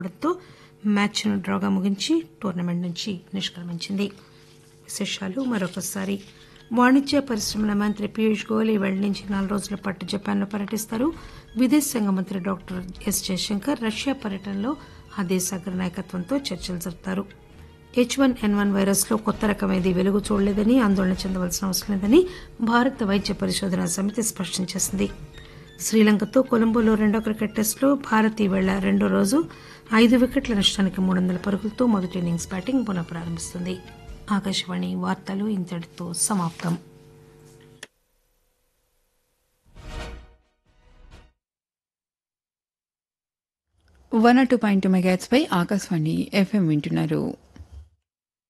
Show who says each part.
Speaker 1: తో మ్యాచ్ను డ్రాగా ముగించి టోర్నమెంట్ నుంచి నిష్క్రమించింది విశేషాలు మరొకసారి వాణిజ్య పరిశ్రమల మంత్రి పీయూష్ గోయల్ ఈవేళ నుంచి నాలుగు రోజుల పాటు జపాన్లో పర్యటిస్తారు విదేశాంగ మంత్రి డాక్టర్ ఎస్ జయశంకర్ రష్యా పర్యటనలో ఆ దేశ అగ్ర నాయకత్వంతో చర్చలు జరుపుతారు H one N one virus లో కొత్త రకం ఏదీ వెలుగు చూడలేదని ఆందోళన చెందవలసిన అవసరం లేదని భారత వైద్య పరిశోధనా సమితి స్పష్టం చేసింది శ్రీలంకతో కొలంబోలో రెండో క్రికెట్ టెస్టులో భారత్ ఈవేళ రెండో రోజు ఐదు వికెట్ల నష్టానికి మూడు వందల పరుగులతో మొదటి ఇన్నింగ్స్ బ్యాటింగ్ పునః ప్రారంభిస్తుంది ఆకాశవాణి వార్తలు ఇంతటితో సమాప్తం
Speaker 2: వన్ టూ పాయింట్ మెగాట్స్ పై ఆకాశవాణి ఎఫ్ఎం వింటున్నారు